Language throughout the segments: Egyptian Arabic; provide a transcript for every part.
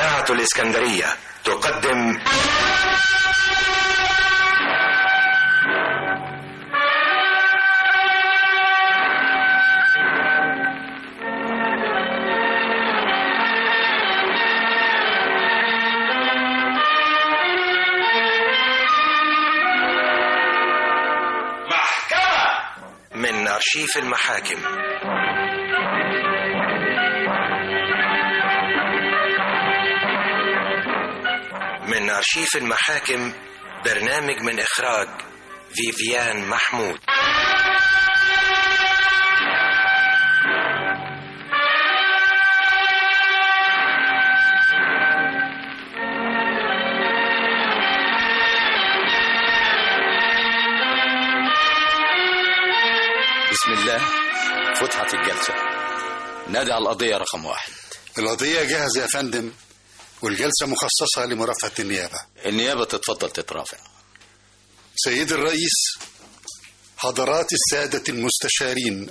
إذاعة الإسكندرية تقدم محكمة من أرشيف المحاكم من أرشيف المحاكم برنامج من إخراج فيفيان محمود بسم الله فتحت الجلسة نادي على القضية رقم واحد القضية جاهزة يا فندم والجلسة مخصصة لمرافعة النيابة النيابة تتفضل تترافع سيد الرئيس حضرات السادة المستشارين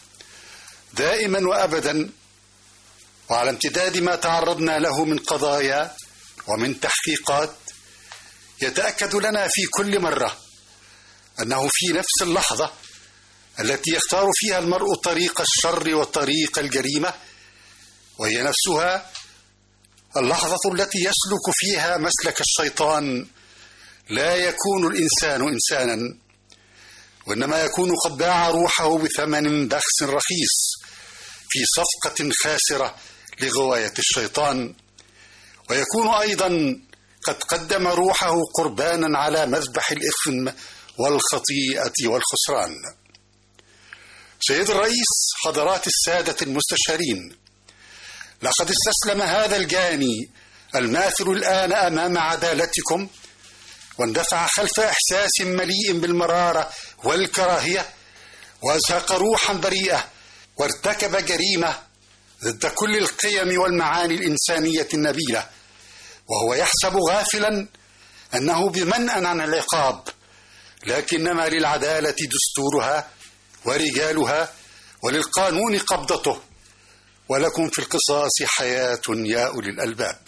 دائما وأبدا وعلى امتداد ما تعرضنا له من قضايا ومن تحقيقات يتأكد لنا في كل مرة أنه في نفس اللحظة التي يختار فيها المرء طريق الشر وطريق الجريمة وهي نفسها اللحظة التي يسلك فيها مسلك الشيطان لا يكون الإنسان إنسانا وإنما يكون قد باع روحه بثمن بخس رخيص في صفقة خاسرة لغواية الشيطان ويكون أيضا قد قدم روحه قربانا على مذبح الإثم والخطيئة والخسران سيد الرئيس حضرات السادة المستشارين لقد استسلم هذا الجاني الماثل الآن أمام عدالتكم واندفع خلف إحساس مليء بالمرارة والكراهية وأزهق روحا بريئة وارتكب جريمة ضد كل القيم والمعاني الإنسانية النبيلة وهو يحسب غافلا أنه بمنأ عن العقاب لكنما للعدالة دستورها ورجالها وللقانون قبضته ولكم في القصاص حياة يا أولي الألباب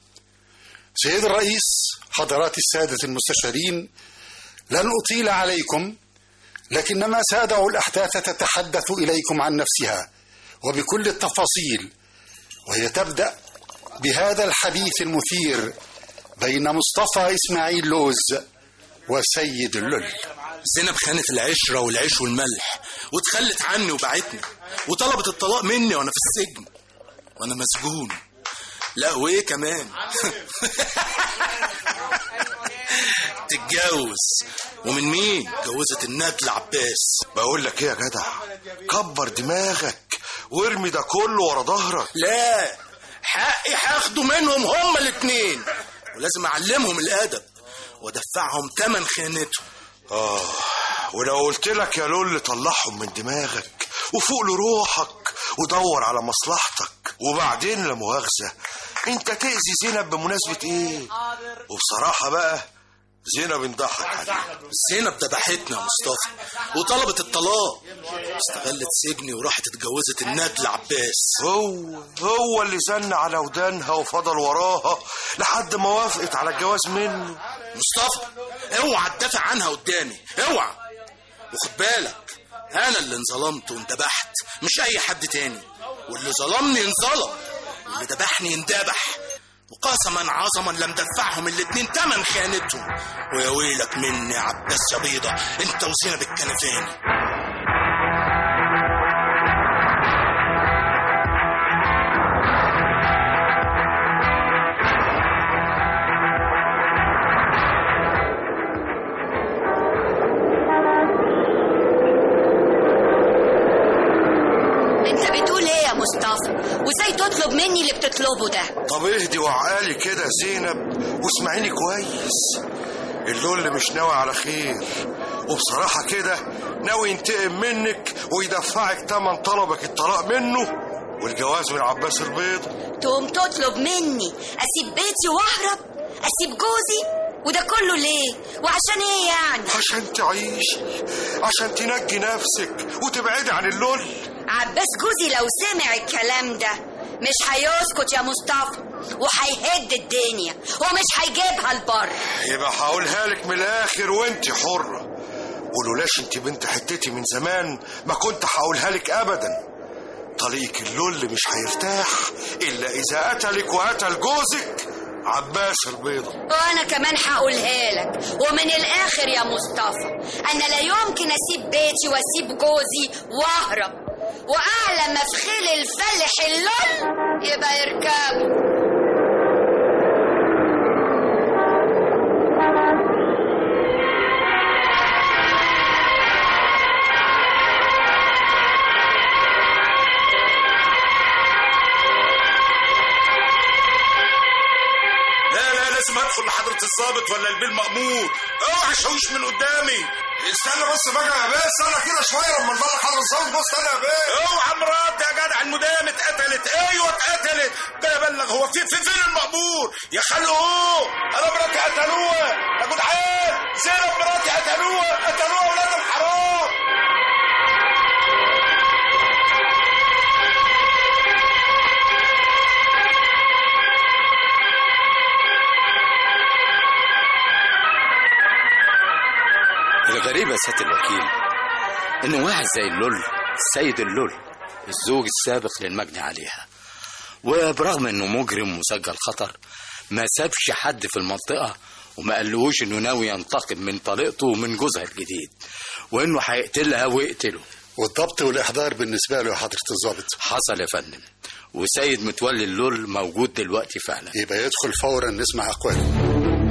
سيد الرئيس حضرات السادة المستشارين لن أطيل عليكم لكنما سادع الأحداث تتحدث إليكم عن نفسها وبكل التفاصيل وهي تبدأ بهذا الحديث المثير بين مصطفى إسماعيل لوز وسيد اللل زينب خانت العشرة والعيش والملح وتخلت عني وبعتني وطلبت الطلاق مني وانا في السجن وانا مسجون لا وايه كمان تتجوز ومن مين جوزت النجل عباس بقول لك ايه يا جدع كبر دماغك وارمي ده كله ورا ظهرك لا حقي هاخده منهم هما الاتنين ولازم اعلمهم الادب وادفعهم تمن خيانتهم اه ولو قلت لك يا لول طلعهم من دماغك وفوق لروحك ودور على مصلحتك وبعدين لا مؤاخذه انت تاذي زينب بمناسبه ايه وبصراحه بقى زينب انضحك عليها زينب ذبحتنا يا مصطفى وطلبت الطلاق استغلت سجني وراحت اتجوزت النجل عباس هو هو اللي زن على ودانها وفضل وراها لحد ما وافقت على الجواز منه مصطفى اوعى تدافع عنها قدامي اوعى وخد بالك انا اللي انظلمت واندبحت مش اي حد تاني واللي ظلمني انظلم واللي ذبحني اندبح وقسما عظما لم دفعهم الاتنين تمن خيانتهم ويا ويلك مني يا عباس يا بيضة انت وزينب الكنفاني انت بتقول ايه يا مصطفى وازاي تطلب مني اللي بتطلبه ده طب اهدي وعقالي كده يا زينب واسمعيني كويس اللول مش ناوي على خير وبصراحة كده ناوي ينتقم منك ويدفعك تمن طلبك الطلاق منه والجواز من عباس البيض تقوم تطلب مني اسيب بيتي واهرب اسيب جوزي وده كله ليه وعشان ايه يعني عشان تعيشي عشان تنجي نفسك وتبعدي عن اللول عباس جوزي لو سمع الكلام ده مش هيسكت يا مصطفى وهيهد الدنيا ومش هيجيبها البر يبقى هقولها لك من الاخر وانت حرة ولولاش انت بنت حتتي من زمان ما كنت هقولها لك ابدا طليق اللول مش هيرتاح الا اذا قتلك وقتل جوزك عباس البيضة وانا كمان هقولها لك ومن الاخر يا مصطفى انا لا يمكن اسيب بيتي واسيب جوزي واهرب واعلى ما في خيل الفلح اللول يبقى يركبه لا لا لازم ادخل لحضرة الضابط ولا البيه المأمور اوعى شويش من قدامي استنى بس بقى يا بيه استنى كده شوية لما نبلغ حضرة الظابط بص استنى يا بيه اوعى مراتي يا جدع المدام اتقتلت ايوه اتقتلت ده بلغ هو في في فين المأمور يا خلوه انا مراتي قتلوها يا جدعان زينب مراتي قتلوها قتلوها ولاد الحرام الغريب يا سيادة الوكيل إن واحد زي اللول السيد اللول الزوج السابق للمجني عليها وبرغم إنه مجرم مسجل خطر ما سابش حد في المنطقة وما قالهوش إنه ناوي ينتقم من طليقته ومن جوزها الجديد وإنه هيقتلها ويقتله والضبط والإحضار بالنسبة له يا حضرة الضابط حصل يا فندم وسيد متولي اللول موجود دلوقتي فعلا يبقى يدخل فورا نسمع أقواله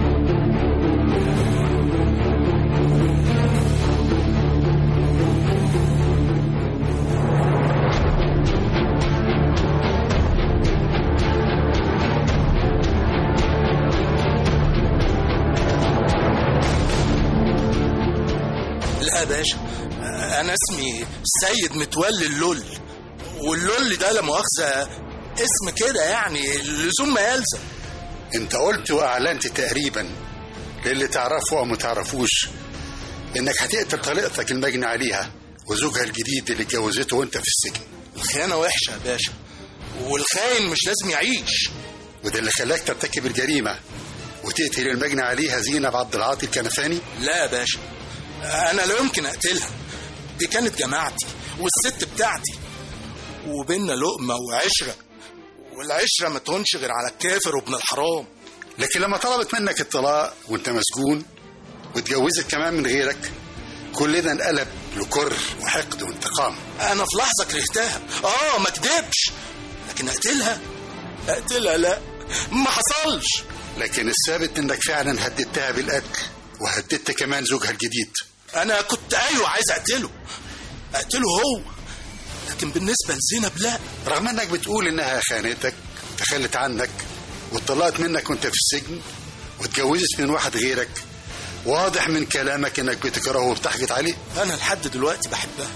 لا يا باشا انا اسمي سيد متولي اللول واللول ده لا مؤاخذه اسم كده يعني اللزوم ما يلزم انت قلت واعلنت تقريبا للي تعرفه او ما تعرفوش انك هتقتل طليقتك المجني عليها وزوجها الجديد اللي اتجوزته وانت في السجن الخيانه وحشه يا باشا والخاين مش لازم يعيش وده اللي خلاك ترتكب الجريمه وتقتل المجني عليها زينب عبد العاطي الكنفاني لا يا باشا انا لا يمكن اقتلها دي كانت جماعتي والست بتاعتي وبيننا لقمه وعشره والعشره ما تهونش غير على الكافر وابن الحرام لكن لما طلبت منك الطلاق وانت مسجون واتجوزت كمان من غيرك كل ده انقلب لكر وحقد وانتقام انا في لحظه كرهتها اه ما اكدبش لكن اقتلها اقتلها لا ما حصلش لكن الثابت انك فعلا هددتها بالقتل وهددت كمان زوجها الجديد انا كنت ايوه عايز اقتله اقتله هو لكن بالنسبه لزينب لا رغم انك بتقول انها خانتك تخلت عنك واتطلقت منك وانت في السجن واتجوزت من واحد غيرك واضح من كلامك انك بتكرهه وبتحقد عليه انا لحد دلوقتي بحبها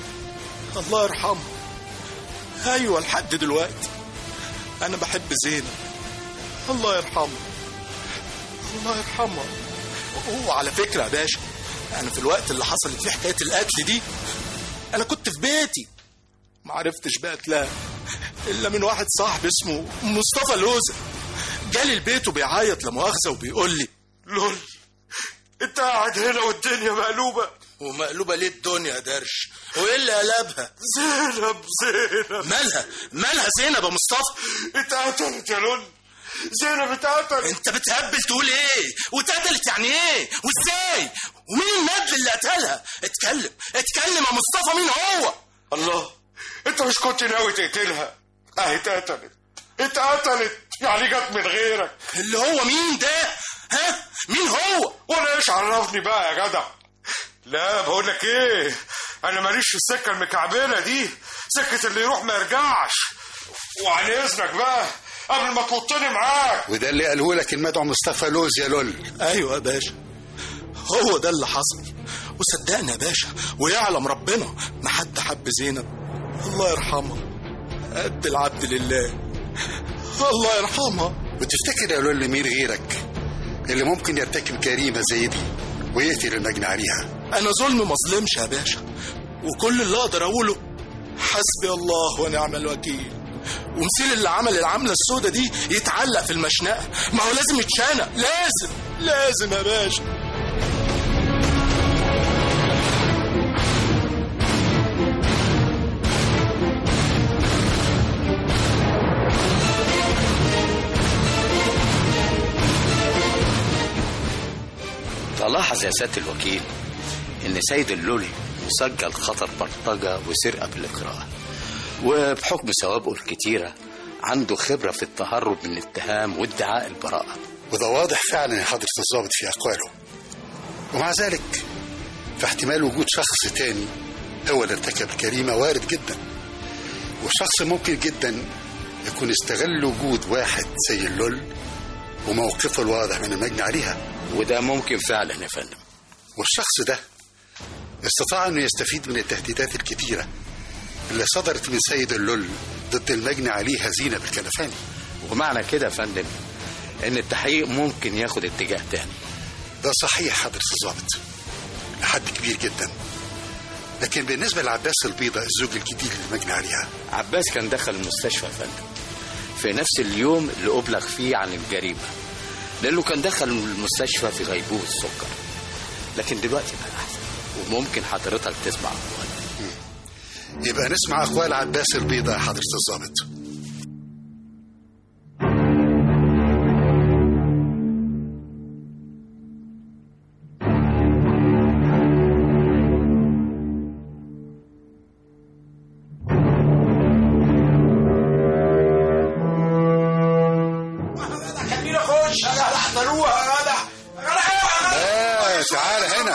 الله يرحمها ايوه لحد دلوقتي انا بحب زينب الله يرحمها الله يرحمها وعلى فكره يا باشا انا في الوقت اللي حصلت فيه حكايه القتل دي انا كنت في بيتي ما عرفتش بقى اتلاقى الا من واحد صاحبي اسمه مصطفى لوزة جالي البيت وبيعيط لا مؤاخذه وبيقول لي لول انت قاعد هنا والدنيا مقلوبة ومقلوبه ليه الدنيا يا درش وايه اللي قلبها زينب زينب مالها مالها زينب يا مصطفى اتقتلت يا لول زينب اتقتلت انت بتهبل تقول ايه واتقتلت يعني ايه وازاي ومين الندل اللي قتلها اتكلم اتكلم يا مصطفى مين هو الله انت مش كنت ناوي تقتلها اهي اتقتلت اتقتلت يعني جت من غيرك اللي هو مين ده ها مين هو وانا ايش عرفني بقى يا جدع لا بقول لك ايه انا ماليش في السكه المكعبله دي سكه اللي يروح ما يرجعش وعن اذنك بقى قبل ما توطني معاك وده اللي قاله لك المدعو مصطفى لوز يا لول ايوه يا باشا هو ده اللي حصل وصدقني يا باشا ويعلم ربنا ما حد حب زينب الله يرحمها قد العبد لله الله يرحمها وتفتكر يا لول مين غيرك اللي ممكن يرتكب جريمه زي دي ويقتل المجني عليها انا ظلم ما ظلمش يا باشا وكل اللي اقدر اقوله حسبي الله ونعم الوكيل ومثيل اللي عمل العملة السودة دي يتعلق في المشنقة ما هو لازم يتشنق لازم لازم يا باشا تلاحظ يا سيادة الوكيل إن سيد اللول مسجل خطر بلطجة وسرقة بالإكراه وبحكم سوابقه الكتيرة عنده خبرة في التهرب من الاتهام وادعاء البراءة وده واضح فعلا يا حضرة الضابط في أقواله ومع ذلك فاحتمال وجود شخص تاني هو اللي ارتكب الجريمة وارد جدا والشخص ممكن جدا يكون استغل وجود واحد زي اللول وموقفه الواضح من المجني عليها وده ممكن فعلا يا فندم والشخص ده استطاع انه يستفيد من التهديدات الكتيرة اللي صدرت من سيد اللول ضد المجني عليه هزينة بالكنفاني ومعنى كده يا فندم إن التحقيق ممكن ياخد اتجاه تاني ده صحيح حضرة الضابط لحد كبير جدا لكن بالنسبة لعباس البيضة الزوج الجديد اللي مجني عليها عباس كان دخل المستشفى يا فندم في نفس اليوم اللي أبلغ فيه عن الجريمة لأنه كان دخل المستشفى في غيبوبة السكر لكن دلوقتي بقى أحسن وممكن حضرتك تسمع أقواله يبقى نسمع أقوال عباس البيضة يا حضرة الضابط خليني اخش يا جدع طلوع يا جدع يا جدع آه تعال هنا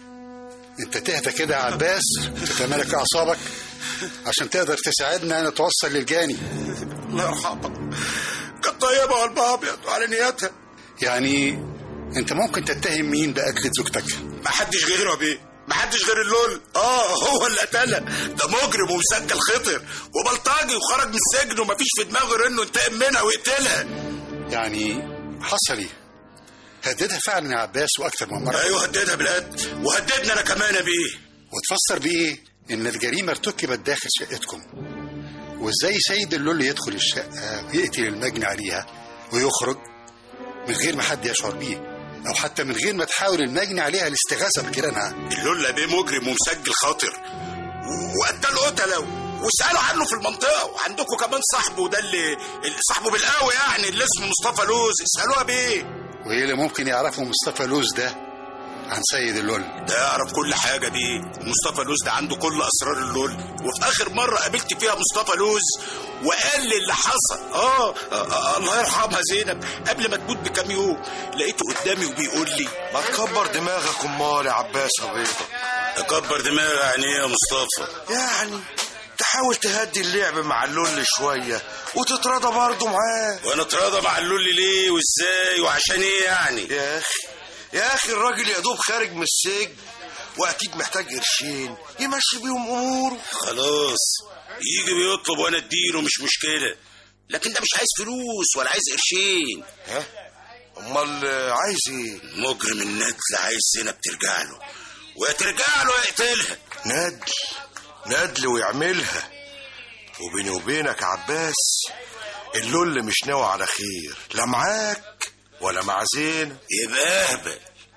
انت تهدى كده يا عباس تتمالك اعصابك عشان تقدر تساعدنا نتوصل للجاني الله يرحمك كانت طيبه وقلب ابيض وعلى نياتها يعني انت ممكن تتهم مين بقتل زوجتك ما حدش غيره يا بيه ما حدش غير اللول اه هو اللي قتلها ده مجرم ومسجل خطر وبلطجي وخرج من السجن ومفيش في دماغه غير انه ينتقم منها ويقتلها يعني حصل ايه هددها فعلا يا عباس واكثر من مره ايوه هددها بالقد وهددنا انا كمان يا بيه وتفسر بايه ان الجريمه ارتكبت داخل شقتكم وازاي سيد اللول يدخل الشقه ويقتل المجني عليها ويخرج من غير ما حد يشعر بيه او حتى من غير ما تحاول المجني عليها الاستغاثه بجيرانها اللول بيه مجرم ومسجل خاطر و- وقتل قتله واسالوا عنه في المنطقه وعندكم كمان صاحبه ده اللي اللي صاحبه بالقوي يعني اللي اسمه مصطفى لوز اسالوها بيه وايه اللي ممكن يعرفه مصطفى لوز ده عن سيد اللول ده يعرف كل حاجه بيه ومصطفى لوز ده عنده كل اسرار اللول وفي اخر مره قابلت فيها مصطفى لوز وقال لي اللي حصل اه, آه, آه الله يرحمها زينب قبل ما تموت بكام يوم لقيته قدامي وبيقول لي ما تكبر دماغك امال يا عباس يا بيضة اكبر دماغي يعني ايه يا مصطفى يعني تحاول تهدي اللعب مع اللول شوية وتتراضى برضه معاه وانا اتراضى مع اللول ليه وازاي وعشان ايه يعني يا اخي يا اخي الراجل يا دوب خارج من السجن واكيد محتاج قرشين يمشي بيهم اموره خلاص يجي بيطلب وانا اديله مش مشكله لكن ده مش عايز فلوس ولا عايز قرشين ها امال عايز ايه مجرم الندل عايز زينب ترجع له ويا ترجع له يا يقتلها ندل ندل ويعملها وبيني وبينك يا عباس اللول مش ناوي على خير لا معاك ولا مع زينب يبقى اهبل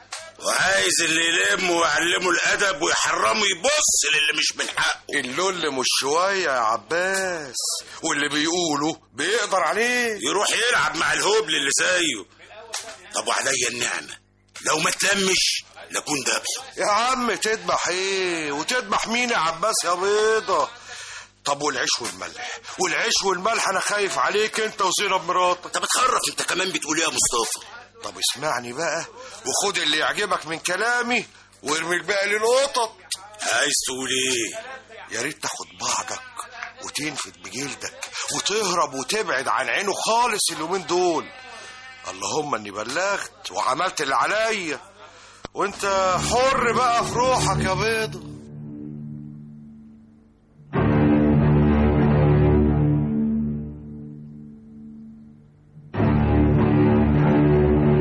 وعايز اللي يلمه ويعلمه الادب ويحرمه يبص للي مش من حقه اللول مش شوية يا عباس واللي بيقوله بيقدر عليه يروح يلعب مع الهبل اللي زيه طب وعليا النعمه لو ما تلمش لكون دبحه يا عم تذبح ايه وتذبح مين يا عباس يا بيضة طب والعيش والملح والعيش والملح انا خايف عليك انت وزينب مراتك انت بتخرف انت كمان بتقول ايه يا مصطفى طب اسمعني بقى وخد اللي يعجبك من كلامي وارمي الباقي للقطط عايز تقول ايه يا ريت تاخد بعضك وتنفد بجلدك وتهرب وتبعد عن عينه خالص اليومين دول اللهم اني بلغت وعملت اللي عليا وانت حر بقى في روحك يا بيضة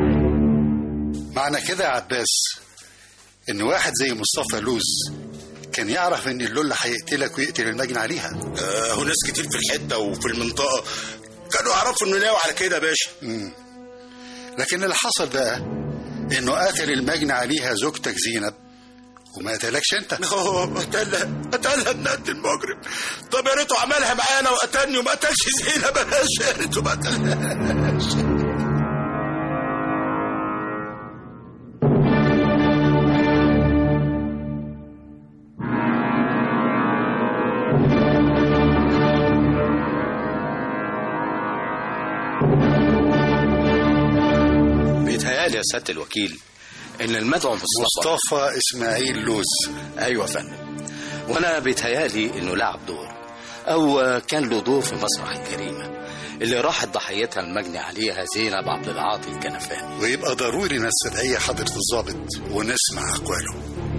معنى كده يا عباس ان واحد زي مصطفى لوز كان يعرف ان اللول هيقتلك ويقتل المجني عليها آه وناس كتير في الحته وفي المنطقه كانوا يعرفوا انه ناوي على كده يا باشا لكن اللي حصل بقى انه قتل المجني عليها زوجتك زينب وما قتلكش انت اه قتلها قتلها الند المجرم طب يا ريته عملها معانا وقتلني وما قتلش زينب بلاش يا ريته ما قتلهاش بيتهيألي يا سيادة الوكيل إن المدعو مصطفى مصطفى اسماعيل لوز أيوة يا فندم وأنا بيتهيألي إنه لعب دور أو كان له دور في مسرح الجريمة اللي راحت ضحيتها المجني عليها زينب عبد العاطي الكنفاني ويبقى ضروري نستدعي حضرة الضابط ونسمع أقواله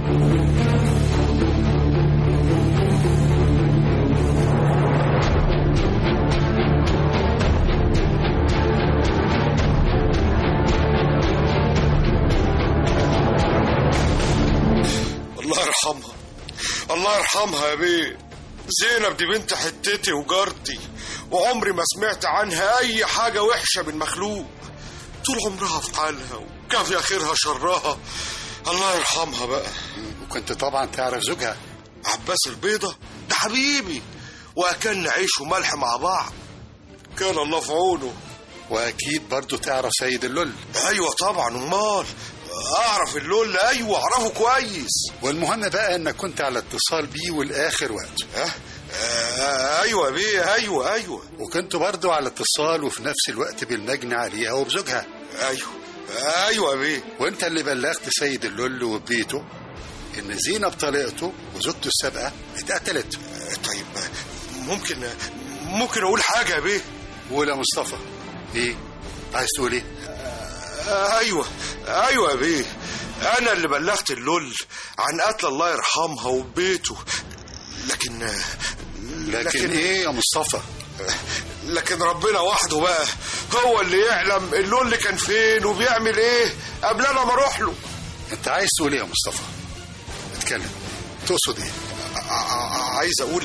الله يرحمها الله يرحمها يا بيه زينب دي بنت حتتي وجارتي وعمري ما سمعت عنها اي حاجه وحشه من مخلوق طول عمرها في حالها وكافي خيرها شرها الله يرحمها بقى وكنت طبعا تعرف زوجها عباس البيضة ده حبيبي واكلنا عيش وملح مع بعض كان الله في عونه وأكيد برضو تعرف سيد اللول ايوه طبعا امال اعرف اللول ايوه اعرفه كويس والمهم بقى انك كنت على اتصال بيه والاخر وقت ها آه ايوه بيه ايوه ايوه وكنت برضو على اتصال وفي نفس الوقت بالمجني عليها وبزوجها ايوه ايوه يا بيه وانت اللي بلغت سيد اللول وبيته ان زينب طليقته وزوجته السابقه اتقتلت طيب ممكن ممكن اقول حاجه يا بيه ولا مصطفى ايه عايز تقول ايه آه، ايوه ايوه يا بيه انا اللي بلغت اللول عن قتل الله يرحمها وبيته لكن لكن ايه يا مصطفى لكن ربنا وحده بقى هو اللي يعلم اللول اللي كان فين وبيعمل ايه قبل انا ما اروح له انت عايز تقول ايه يا مصطفى اتكلم تقصد ايه ع- ع- عايز اقول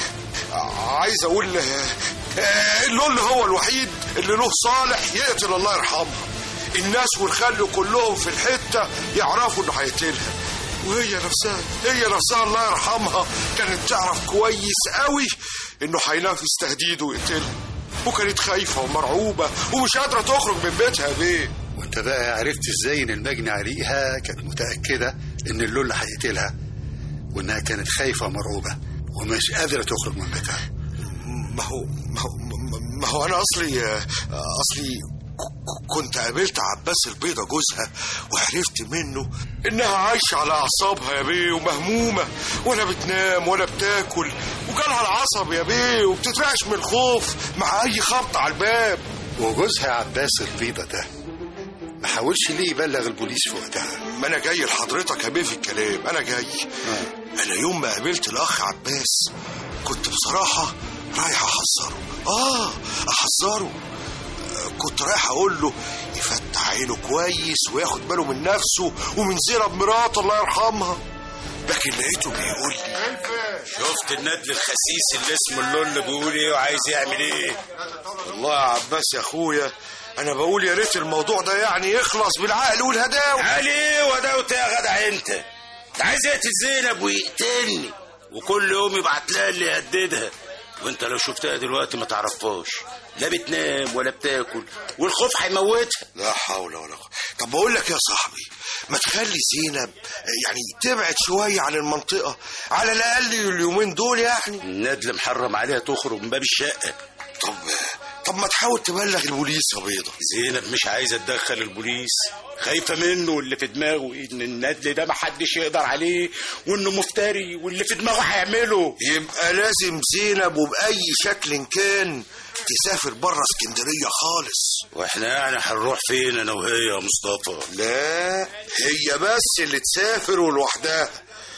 عايز اقول آه، اللول هو الوحيد اللي له صالح يقتل الله يرحمها الناس والخل كلهم في الحته يعرفوا انه هيقتلها وهي نفسها هي نفسها الله يرحمها كانت تعرف كويس قوي انه هينافس تهديده ويقتلها وكانت خايفه ومرعوبه ومش قادره تخرج من بيتها بيه وانت بقى عرفت ازاي ان المجني عليها كانت متاكده ان اللول هيقتلها وانها كانت خايفه ومرعوبه ومش قادره تخرج من بيتها ما هو ما هو ما هو انا اصلي اصلي ك- ك- كنت قابلت عباس البيضة جوزها وعرفت منه انها عايشة على اعصابها يا بيه ومهمومة ولا بتنام ولا بتاكل وجالها العصب يا بيه وبتترعش من الخوف مع اي خبط على الباب وجوزها عباس البيضة ده ما حاولش ليه يبلغ البوليس في وقتها ما انا جاي لحضرتك يا بيه في الكلام انا جاي انا يوم ما قابلت الاخ عباس كنت بصراحة رايح احذره اه احذره آه، كنت رايح اقول له يفتح عينه كويس وياخد باله من نفسه ومن زينب مراته الله يرحمها لكن لقيته بيقول لي شفت الندل الخسيس اللي اسمه اللول بيقول ايه وعايز يعمل ايه والله يا عباس يا اخويا انا بقول يا ريت الموضوع ده يعني يخلص بالعقل والهداوه علي ايه وداوت يا جدع انت ده عايز يقتل زينب ويقتلني وكل يوم يبعت لها اللي يهددها وانت لو شفتها دلوقتي ما تعرفهاش لا بتنام ولا بتاكل والخوف هيموتها لا حول ولا قوة طب بقول لك يا صاحبي ما تخلي زينب يعني تبعد شوية عن المنطقة على الأقل اليومين دول يعني الندل محرم عليها تخرج من باب الشقة طب طب ما تحاول تبلغ البوليس يا بيضة زينب مش عايزة تدخل البوليس خايفة منه واللي في دماغه ان الندل ده محدش يقدر عليه وانه مفتري واللي في دماغه هيعمله يبقى لازم زينب وبأي شكل كان تسافر بره اسكندرية خالص واحنا يعني هنروح فين انا وهي يا مصطفى لا هي بس اللي تسافر ولوحدها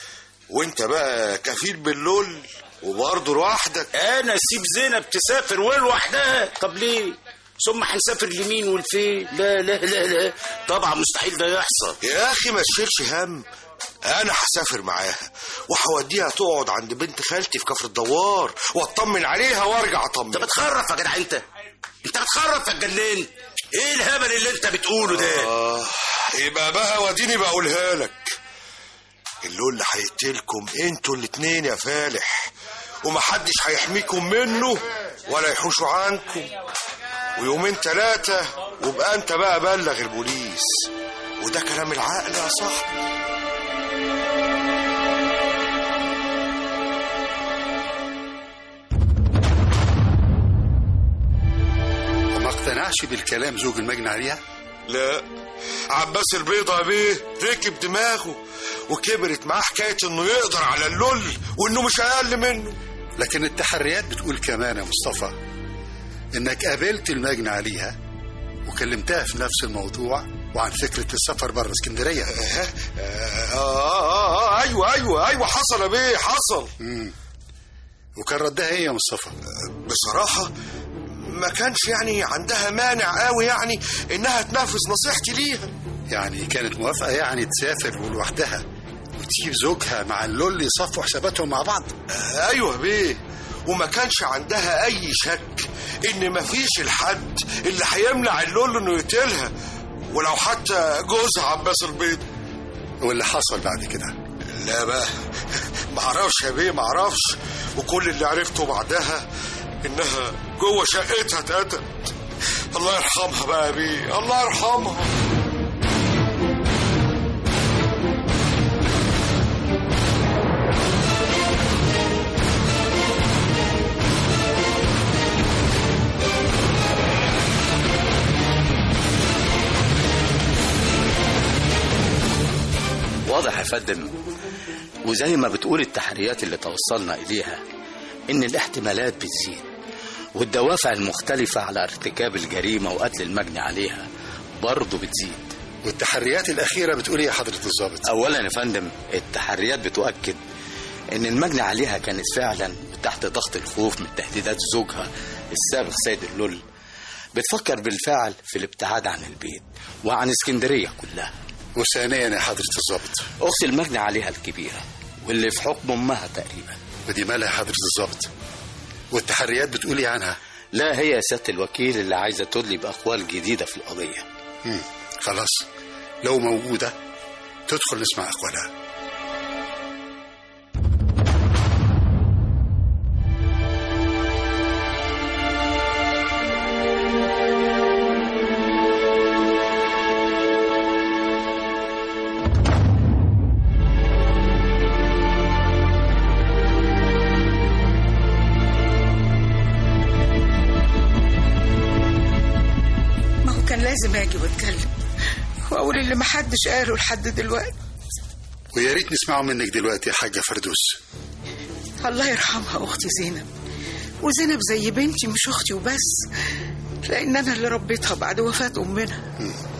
وانت بقى كفيل باللول وبرضه لوحدك انا اسيب زينب تسافر ولوحدها طب ليه ثم هنسافر لمين والفين لا لا لا لا طبعا مستحيل ده يحصل يا اخي ما تشيلش هم انا هسافر معاها وهوديها تقعد عند بنت خالتي في كفر الدوار واطمن عليها وارجع اطمن انت بتخرف يا جدع انت انت بتخرف يا اتجننت ايه الهبل اللي انت بتقوله ده آه يبقى بقى وديني بقولها لك اللول هيقتلكم انتوا الاتنين يا فالح ومحدش هيحميكم منه ولا يحوشوا عنكم ويومين تلاتة وبقى انت بقى بلغ البوليس وده كلام العقل يا صاحبي وما اقتنعش بالكلام زوج المجني عليها لا عباس البيضة بيه ركب دماغه وكبرت معاه حكاية انه يقدر على اللول وانه مش اقل منه لكن التحريات بتقول كمان يا مصطفى انك قابلت المجني عليها وكلمتها في نفس الموضوع وعن فكرة السفر بره اسكندرية آه, آه, آه, آه ايوه ايوه ايوه حصل يا بيه حصل وكان ردها ايه يا مصطفى بصراحة ما كانش يعني عندها مانع قوي يعني انها تنفذ نصيحتي ليها يعني كانت موافقة يعني تسافر لوحدها وتسيب زوجها مع اللول يصفوا حساباتهم مع بعض آه ايوه بيه وما كانش عندها اي شك ان مفيش الحد اللي هيمنع اللول انه يقتلها ولو حتى جوزها عباس البيض واللي حصل بعد كده لا بقى معرفش يا بيه معرفش وكل اللي عرفته بعدها انها جوه شقتها اتقتلت الله يرحمها بقى يا بيه الله يرحمها واضح يا فندم وزي ما بتقول التحريات اللي توصلنا إليها إن الاحتمالات بتزيد والدوافع المختلفة على ارتكاب الجريمة وقتل المجني عليها برضه بتزيد والتحريات الأخيرة بتقول ايه يا حضرة الضابط أولا يا فندم التحريات بتؤكد إن المجني عليها كانت فعلا تحت ضغط الخوف من تهديدات زوجها السابق سيد اللول بتفكر بالفعل في الابتعاد عن البيت وعن اسكندرية كلها وثانيا يا حضرة الضابط أخت المجني عليها الكبيرة واللي في حكم أمها تقريبا ودي مالها يا حضرة الضابط والتحريات بتقول ايه عنها لا هي يا سيادة الوكيل اللي عايزة تدلي بأقوال جديدة في القضية مم. خلاص لو موجودة تدخل نسمع أقوالها ما هو كان لازم اجي واتكلم واقول اللي محدش قاله لحد دلوقتي ويا ريت نسمعه منك دلوقتي يا حاجة فردوس الله يرحمها اختي زينب وزينب زي بنتي مش اختي وبس لان انا اللي ربيتها بعد وفاه امنا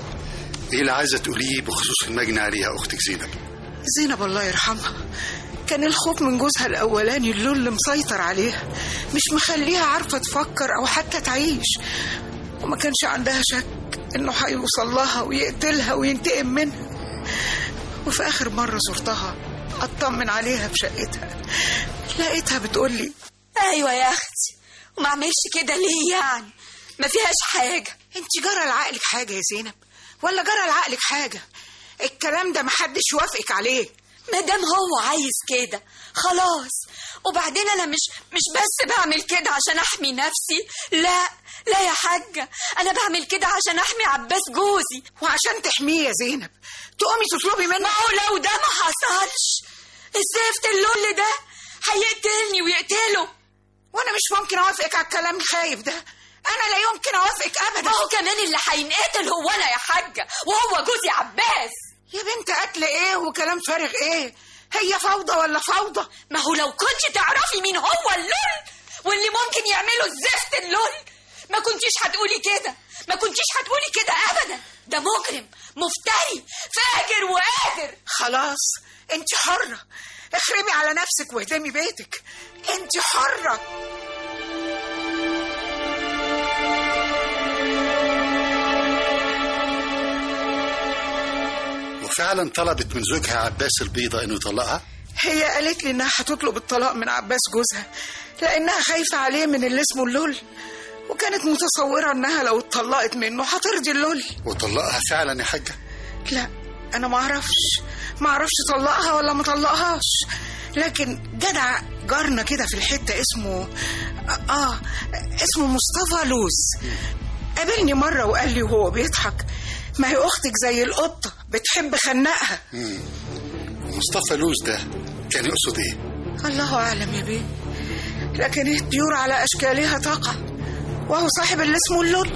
ايه اللي عايزة تقوليه بخصوص المجني عليها أختك زينب زينب الله يرحمها كان الخوف من جوزها الاولاني اللي اللي مسيطر عليها مش مخليها عارفه تفكر او حتى تعيش وما كانش عندها شك انه هيوصل لها ويقتلها وينتقم منها وفي اخر مره زرتها اطمن عليها في شقتها لقيتها بتقولي ايوه يا اختي وما اعملش كده ليه يعني ما فيهاش حاجه انت جرى لعقلك حاجه يا زينب ولا جرى لعقلك حاجه الكلام ده محدش يوافقك عليه ما دام هو عايز كده خلاص وبعدين انا مش مش بس بعمل كده عشان احمي نفسي لا لا يا حاجه انا بعمل كده عشان احمي عباس جوزي وعشان تحميه يا زينب تقومي تطلبي منه ما هو لو ده ما حصلش الزفت اللول ده هيقتلني ويقتله وانا مش ممكن اوافقك على الكلام الخايف ده انا لا يمكن اوافقك ابدا ما هو كمان اللي هينقتل هو انا يا حاجه وهو جوزي عباس يا بنت قتل ايه وكلام فارغ ايه هي فوضى ولا فوضى ما هو لو كنت تعرفي مين هو اللول واللي ممكن يعمله الزفت اللول ما كنتيش هتقولي كده ما كنتيش هتقولي كده ابدا ده مجرم مفتري فاجر وقادر خلاص انت حرة اخربي على نفسك واهدمي بيتك انت حرة فعلا طلبت من زوجها عباس البيضة انه يطلقها هي قالت لي انها هتطلب الطلاق من عباس جوزها لانها خايفه عليه من اللي اسمه اللول وكانت متصوره انها لو اتطلقت منه هترضي اللول وطلقها فعلا يا حاجة لا انا ما اعرفش ما اعرفش طلقها ولا ما طلقهاش لكن جدع جارنا كده في الحته اسمه اه اسمه مصطفى لوز قابلني مره وقال لي وهو بيضحك ما هي اختك زي القطه بتحب خنقها ومصطفى لوز ده كان يقصد ايه الله اعلم يا بيه لكن الطيور على اشكالها تقع وهو صاحب اللي اسمه اللول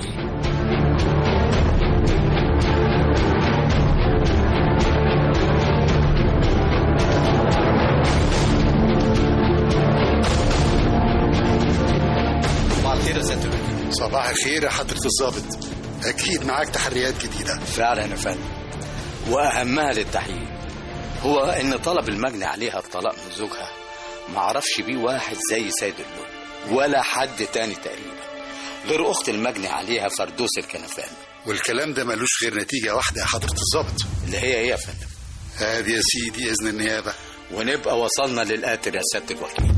صباح الخير يا سيادة الوكيل صباح الخير يا حضرة الضابط اكيد معاك تحريات جديدة فعلا يا فندم واهمها للتحقيق هو ان طلب المجني عليها الطلاق من زوجها ما عرفش بيه واحد زي سيد اللول ولا حد تاني تقريبا غير اخت المجني عليها فردوس الكنفاني والكلام ده ملوش غير نتيجة واحدة يا حضرة الضابط اللي هي ايه يا فندم هذه يا سيدي إذن النيابة ونبقى وصلنا للقاتل يا سياده الوكيل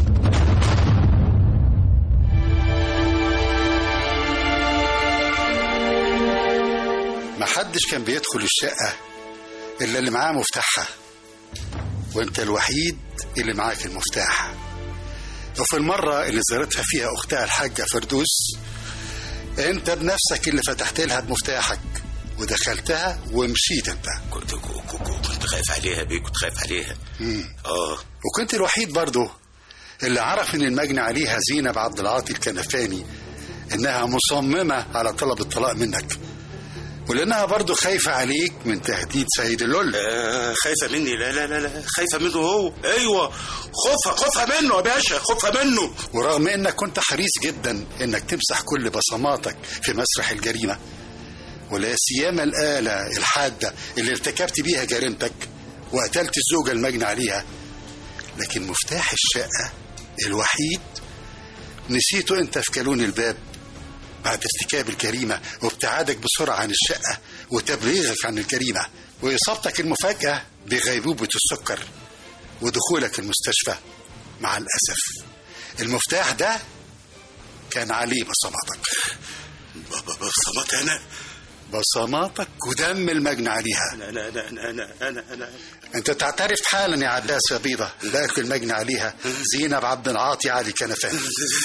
محدش كان بيدخل الشقة إلا اللي معاه مفتاحها وأنت الوحيد اللي معاك المفتاح وفي المرة اللي زارتها فيها أختها الحاجة فردوس أنت بنفسك اللي فتحت لها بمفتاحك ودخلتها ومشيت أنت كنت كنت خايف عليها بيه كنت خايف عليها اه وكنت الوحيد برضه اللي عرف ان المجني عليها زينب عبد العاطي الكنفاني انها مصممه على طلب الطلاق منك ولانها برضه خايفه عليك من تهديد سيد اللول آه، خايفة مني لا لا لا لا خايفة منه هو ايوه خوفها خوفها منه يا باشا خوفها منه ورغم انك كنت حريص جدا انك تمسح كل بصماتك في مسرح الجريمه ولا سيما الاله الحاده اللي ارتكبت بيها جريمتك وقتلت الزوجه المجني عليها لكن مفتاح الشقه الوحيد نسيته انت في كالون الباب بعد ارتكاب الجريمه وابتعادك بسرعه عن الشقه وتبليغك عن الجريمه واصابتك المفاجاه بغيبوبه السكر ودخولك المستشفى مع الاسف المفتاح ده كان عليه بصماتك بابا بصمات انا بصماتك ودم المجني عليها انا انا انا انا انا انا, أنا. انت تعترف حالا يا عباس يا بيضة باكل المجني عليها زينب عبد العاطي علي كنفان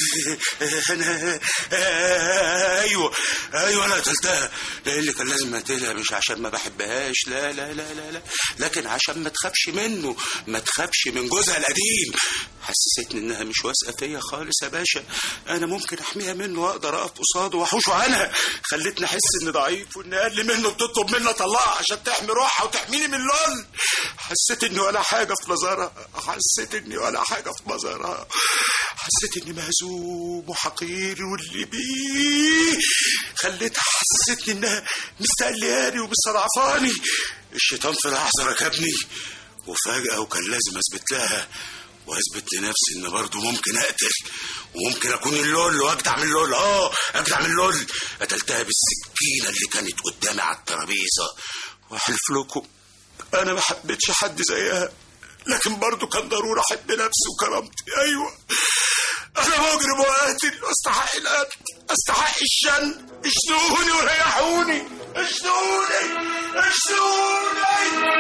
انا آه، ايوه ايوه انا قتلتها لان كان لازم اقتلها مش عشان ما بحبهاش لا لا لا لا لا لكن عشان ما تخافش منه ما تخافش من جوزها القديم حسستني انها مش واثقه فيا خالص يا باشا انا ممكن احميها منه واقدر اقف قصاده واحوشه عنها خلتني احس اني ضعيف وان اقل منه بتطلب مني اطلقها عشان تحمي روحها وتحميني من لول حسيت اني ولا حاجه في نظرها حسيت اني ولا حاجه في نظرها حسيت اني مهزوم وحقير واللي بيه خليتها حسيتني انها مستقلياني ومستضعفاني الشيطان في لحظه ركبني وفجاه وكان لازم اثبت لها واثبت لنفسي ان برضه ممكن اقتل وممكن اكون اللول واجدع من اللول اه اجدع من اللول قتلتها بالسكينه اللي كانت قدامي على الترابيزه واحلف لكم انا ما حبيتش حد زيها لكن برضه كان ضروري احب نفسي وكرامتي ايوه انا مجرم وقاتل واستحق القتل استحق الشن اشنقوني وريحوني اشنقوني اشنقوني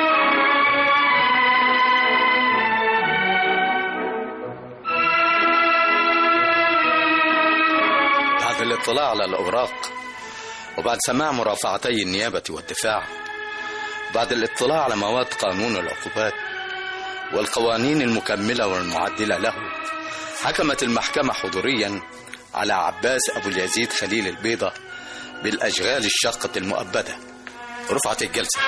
بعد الاطلاع على الأوراق وبعد سماع مرافعتي النيابة والدفاع بعد الاطلاع على مواد قانون العقوبات والقوانين المكملة والمعدلة له حكمت المحكمة حضوريا على عباس أبو اليزيد خليل البيضة بالأشغال الشاقة المؤبدة رفعت الجلسة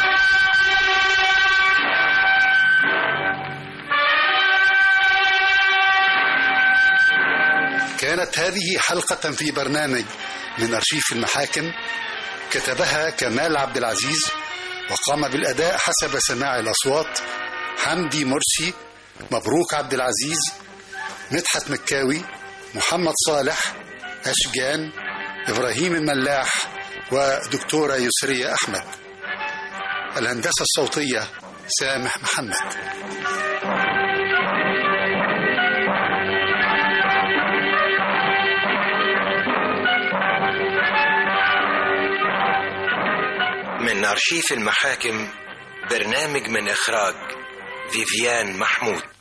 كانت هذه حلقة في برنامج من أرشيف المحاكم كتبها كمال عبد العزيز وقام بالأداء حسب سماع الأصوات حمدي مرسي مبروك عبد العزيز مدحت مكاوي محمد صالح أشجان إبراهيم الملاح ودكتورة يسرية أحمد الهندسة الصوتية سامح محمد من أرشيف المحاكم برنامج من إخراج فيفيان محمود